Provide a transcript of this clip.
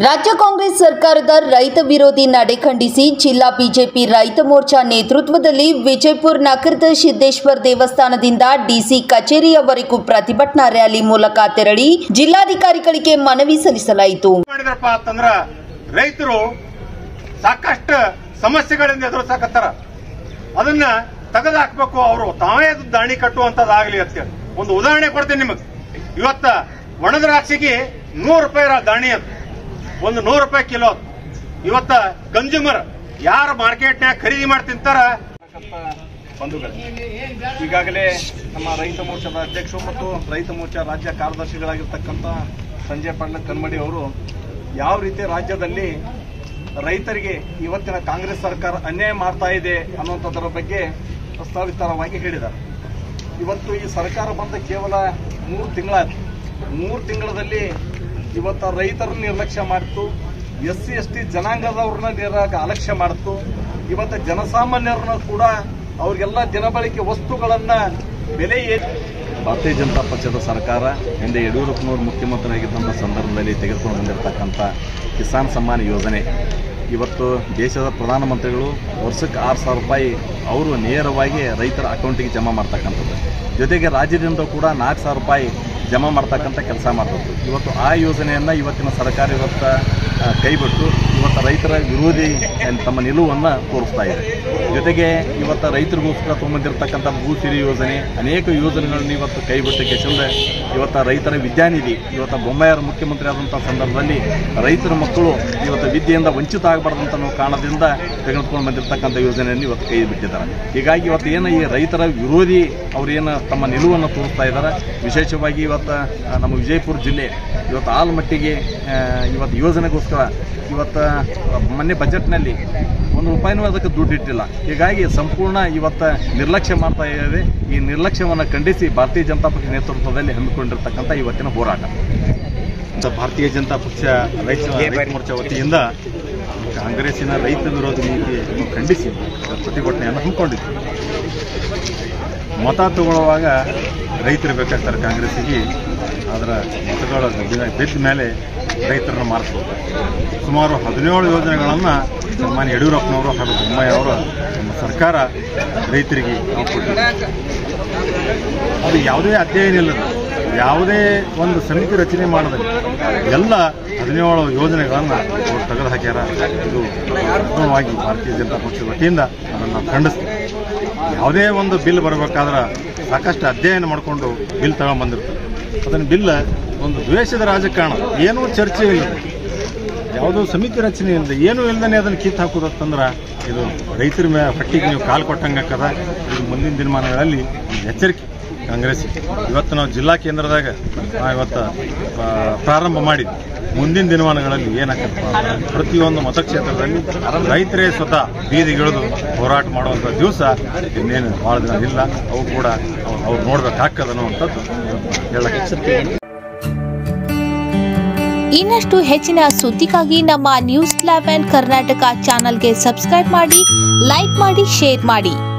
ರಾಜ್ಯ ಕಾಂಗ್ರೆಸ್ ಸರ್ಕಾರದ ರೈತ ವಿರೋಧಿ ನಡೆ ಖಂಡಿಸಿ ಜಿಲ್ಲಾ ಬಿಜೆಪಿ ರೈತ ಮೋರ್ಚಾ ನೇತೃತ್ವದಲ್ಲಿ ವಿಜಯಪುರ ನಗರದ ಸಿದ್ದೇಶ್ವರ ದೇವಸ್ಥಾನದಿಂದ ಡಿಸಿ ಕಚೇರಿಯವರೆಗೂ ಪ್ರತಿಭಟನಾ ರ್ಯಾಲಿ ಮೂಲಕ ತೆರಳಿ ಜಿಲ್ಲಾಧಿಕಾರಿಗಳಿಗೆ ಮನವಿ ಸಲ್ಲಿಸಲಾಯಿತು ಮಾಡಿದ್ರಪ್ಪ ಅಂತಂದ್ರ ರೈತರು ಸಾಕಷ್ಟು ಸಮಸ್ಯೆಗಳಿಂದ ಎದುರಿಸಾಕತ್ತಾರ ಅದನ್ನ ತೆಗೆದು ಹಾಕ್ಬೇಕು ಅವರು ತಾವೇ ಅದು ದಾಣಿ ಕಟ್ಟುವಂತದ್ದಾಗ್ಲಿ ಅಂತ ಒಂದು ಉದಾಹರಣೆ ಕೊಡ್ತೀನಿ ನಿಮಗೆ ಇವತ್ತ ಒಣ ದ್ರಾಕ್ಷಿಗೆ ನೂರು ರೂಪಾಯಿ ರಾ- ದಾಣಿ ಅಂತ ಒಂದು ನೂರು ರೂಪಾಯಿ ಕಿಲೋ ಅಂತ. ಇವತ್ತ ಕನ್ಸ್ಯೂಮರ್ ಯಾರು ಮಾರ್ಕೆಟ್ನ್ಯಾಗ ಖರೀದಿ ಮಾಡಿ ತಿಂತಾರ ಬಂಧುಗಳೇ ಈಗಾಗಲೇ ನಮ್ಮ ರೈತ ಮೋರ್ಚಾದ ಅಧ್ಯಕ್ಷರು ಮತ್ತು ರೈತ ಮೋರ್ಚಾ ರಾಜ್ಯ ಕಾರ್ಯದರ್ಶಿಗಳಾಗಿರ್ತಕ್ಕಂಥ ಸಂಜಯ್ ಪಾಟ್ಲ ಕನ್ಮಡಿ ಅವರು ಯಾವ ರೀತಿ ರಾಜ್ಯದಲ್ಲಿ ರೈತರಿಗೆ ಇವತ್ತಿನ ಕಾಂಗ್ರೆಸ್ ಸರ್ಕಾರ ಅನ್ಯಾಯ ಮಾಡ್ತಾ ಇದೆ ಅನ್ನುವಂಥದ್ರ ಬಗ್ಗೆ ಸವಿಸ್ತಾರವಾಗಿ ಹೇಳಿದ್ದಾರೆ ಇವತ್ತು ಈ ಸರ್ಕಾರ ಬಂದ ಕೇವಲ ಮೂರು ತಿಂಗಳಾಯ್ತು ಮೂರು ತಿಂಗಳಲ್ಲಿ ಇವತ್ತು ರೈತರನ್ನ ನಿರ್ಲಕ್ಷ್ಯ ಮಾಡಿತು ಎಸ್ ಸಿ ಎಸ್ ಟಿ ಜನಾಂಗದವ್ರನ್ನ ನಿರ ಅಲಕ್ಷ್ಯ ಮಾಡಿತು ಇವತ್ತು ಜನಸಾಮಾನ್ಯರನ್ನ ಕೂಡ ಅವ್ರಿಗೆಲ್ಲ ದಿನಬಳಕೆ ವಸ್ತುಗಳನ್ನ ಬೆಲೆ ಏ- ಭಾರತೀಯ ಜನತಾ ಪಕ್ಷದ ಸರ್ಕಾರ ಹಿಂದೆ ಯಡಿಯೂರಪ್ಪನವರು ಮುಖ್ಯಮಂತ್ರಿಯಾಗಿದ್ದಂಥ ಸಂದರ್ಭದಲ್ಲಿ ತೆಗೆದುಕೊಂಡು ಬಂದಿರತಕ್ಕಂಥ ಕಿಸಾನ್ ಸಮ್ಮಾನ್ ಯೋಜನೆ ಇವತ್ತು ದೇಶದ ಪ್ರಧಾನಮಂತ್ರಿಗಳು ವರ್ಷಕ್ಕೆ ಆರು ಸಾವಿರ ರೂಪಾಯಿ ಅವರು ನೇರವಾಗಿ ರೈತರ ಅಕೌಂಟಿಗೆ ಜಮಾ ಮಾಡ್ತಕ್ಕಂಥದ್ದು ಜೊತೆಗೆ ರಾಜ್ಯದಿಂದ ಕೂಡ ನಾಲ್ಕು ಸಾವಿರ ರೂಪಾಯಿ ಜಮಾ ಮಾಡ್ತಕ್ಕಂಥ ಕೆಲಸ ಮಾಡ್ತದ್ದು ಇವತ್ತು ಆ ಯೋಜನೆಯನ್ನು ಇವತ್ತಿನ ಸರ್ಕಾರ ಇವತ್ತು ಆ, ಕೈಬಿಟ್ಟು ಇವತ್ತು ರೈತರ ವಿರೋಧಿ ಏನ್ ತಮ್ಮ ನಿಲುವನ್ನು ತೋರಿಸ್ತಾ ಇದೆ ಜೊತೆಗೆ ಇವತ್ತು ರೈತರಿಗೋಸ್ಕರ ತೊಗೊಂಬಂದಿರತಕ್ಕಂಥ ಭೂಸಿರಿ ಯೋಜನೆ ಅನೇಕ ಯೋಜನೆಗಳನ್ನು ಇವತ್ತು ಕೈಬಿಟ್ಟು ಕೆಸಿಂದ ಇವತ್ತು ರೈತರ ವಿದ್ಯಾನಿಧಿ ಇವತ್ತು ಬೊಮ್ಮಾಯರ ಮುಖ್ಯಮಂತ್ರಿ ಆದಂಥ ಸಂದರ್ಭದಲ್ಲಿ ರೈತರ ಮಕ್ಕಳು ಇವತ್ತು ವಿದ್ಯೆಯಿಂದ ವಂಚಿತ ಆಗಬಾರ್ದಂತ ಅನ್ನೋ ಕಾರಣದಿಂದ ತೆಗೆದುಕೊಂಡು ಬಂದಿರತಕ್ಕಂಥ ಯೋಜನೆಯನ್ನು ಇವತ್ತು ಕೈ ಬಿಟ್ಟಿದ್ದಾರೆ ಹೀಗಾಗಿ ಇವತ್ತು ಏನು ಈ ರೈತರ ವಿರೋಧಿ ಅವ್ರೇನು ತಮ್ಮ ನಿಲುವನ್ನು ತೋರಿಸ್ತಾ ಇದ್ದಾರೆ ವಿಶೇಷವಾಗಿ ಇವತ್ತು ಆ, ನಮ್ಮ ವಿಜಯಪುರ ಜಿಲ್ಲೆ ಇವತ್ತು ಆಲ್ಮಟ್ಟಿಗೆ ಆ, ಇವತ್ತು ಯೋಜನೆಗೋಸ್ಕರ ಇವತ್ತು ಆ, ಮೊನ್ನೆ ಬಜೆಟ್ನಲ್ಲಿ ಒಂದು ರೂಪಾಯಿನೂ ಅದಕ್ಕೆ ದುಡ್ಡು ಇಟ್ಟಿಲ್ಲ ಹೀಗಾಗಿ ಸಂಪೂರ್ಣ ಇವತ್ತು ನಿರ್ಲಕ್ಷ್ಯ ಮಾಡ್ತಾ ಇದೆ ಈ ನಿರ್ಲಕ್ಷ್ಯವನ್ನು ಖಂಡಿಸಿ ಭಾರತೀಯ ಜನತಾ ಪಕ್ಷ ನೇತೃತ್ವದಲ್ಲಿ ಹಮ್ಮಿಕೊಂಡಿರ್ತಕ್ಕಂಥ ಇವತ್ತಿನ ಹೋರಾಟ ಅಂತ ಭಾರತೀಯ ಜನತಾ ಪಕ್ಷ ರೈತ ರೈತ ಮೋರ್ಚಾ ವತಿಯಿಂದ ಕಾಂಗ್ರೆಸ್ಸಿನ ರೈತ ವಿರೋಧಿ ನೀತಿಯನ್ನು ಖಂಡಿಸಿ ಪ್ರತಿಭಟನೆಯನ್ನು ಹಮ್ಮಿಕೊಂಡಿದ್ವಿ ಮತ ತಗೊಳ್ಳುವಾಗ ರೈತರು ಬೇಕಾಗ್ತಾರೆ ಕಾಂಗ್ರೆಸ್ಸಿಗೆ ಅದರ ಮತಗಳ ಬಿದ್ದ ಬಿದ್ದ ಮೇಲೆ ರೈತರನ್ನು ಮಾರಿಸ್ಬೋದು ಸುಮಾರು ಹದಿನೇಳು ಯೋಜನೆಗಳನ್ನು ಸನ್ಮಾನ್ಯ ಯಡಿಯೂರಪ್ಪನವರು ಹಾಗೂ ಬೊಮ್ಮಾಯಿ ಅವರು ನಮ್ಮ ಸರ್ಕಾರ ರೈತರಿಗೆ ನಾವು ಕೊಟ್ಟಿದ್ದೀವಿ ಅದು ಯಾವುದೇ ಅಧ್ಯಯನ ಇಲ್ಲದ ಯಾವುದೇ ಒಂದು ಸಮಿತಿ ರಚನೆ ಮಾಡದಲ್ಲಿ ಎಲ್ಲ ಹದಿನೇಳು ಯೋಜನೆಗಳನ್ನು ಅವರು ತೆಗೆದು ಹಾಕ್ಯಾರ ಇದು ಸಂಪೂರ್ಣವಾಗಿ ಭಾರತೀಯ ಜನತಾ ಪಕ್ಷದ ವತಿಯಿಂದ ಅದನ್ನು ಖಂಡಿಸ್ತೀವಿ ಯಾವುದೇ ಒಂದು ಬಿಲ್ ಬರಬೇಕಾದ್ರೆ ಸಾಕಷ್ಟು ಅಧ್ಯಯನ ಮಾಡಿಕೊಂಡು ಬಿಲ್ ತಗೊಂಡ್ಬಂದಿರ್ತಾರೆ ಅದನ್ನು ಬಿಲ್ ಒಂದು ದ್ವೇಷದ ರಾಜಕಾರಣ ಏನೂ ಚರ್ಚೆ ಇಲ್ಲದೆ ಯಾವುದೋ ಸಮಿತಿ ರಚನೆ ಇಲ್ಲದೆ ಏನೂ ಇಲ್ಲದೇ ಅದನ್ನು ಕಿತ್ತು ಹಾಕೋದಂತಂದ್ರೆ ಇದು ರೈತರ ಮೇ ಹೊಟ್ಟಿಗೆ ನೀವು ಕಾಲು ಕೊಟ್ಟಂಗೆ ಹಾಕದ ಇದು ಮುಂದಿನ ದಿನಮಾನಗಳಲ್ಲಿ ಎಚ್ಚರಿಕೆ ಕಾಂಗ್ರೆಸ್ ಇವತ್ತು ನಾವು ಜಿಲ್ಲಾ ಕೇಂದ್ರದಾಗ ನಾವು ಇವತ್ತು ಆ, ಪ್ರಾರಂಭ ಮಾಡಿದ್ವಿ ಮುಂದಿನ ದಿನಮಾನಗಳಲ್ಲಿ ಏನಾಗತ್ತಪ್ಪ ಅಂದ್ರೆ ಪ್ರತಿಯೊಂದು ಮತಕ್ಷೇತ್ರದಲ್ಲಿ ರೈತರೇ ಸ್ವತಃ ಬೀದಿಗಿಳಿದು ಹೋರಾಟ ಮಾಡುವಂಥ ದಿವಸ ಇನ್ನೇನು ಭಾಳ ದಿನ ಇಲ್ಲ ಅವು ಕೂಡ ಅವ್ರು- ಅವ್ರು ನೋಡ್ಬೇಕಾಗ್ತದೆ ಅನ್ನುವಂಥದ್ದು ಹೇಳಕ್ಕೆ ಇನ್ನಷ್ಟು ಹೆಚ್ಚಿನ ಸುದ್ದಿಗಾಗಿ ನಮ್ಮ ನ್ಯೂಸ್ ಲೆವೆನ್ ಕರ್ನಾಟಕ ಚಾನಲ್ಗೆ ಸಬ್ಸ್ಕ್ರೈಬ್ ಮಾಡಿ ಲೈಕ್ ಮಾಡಿ ಶೇರ್ ಮಾಡಿ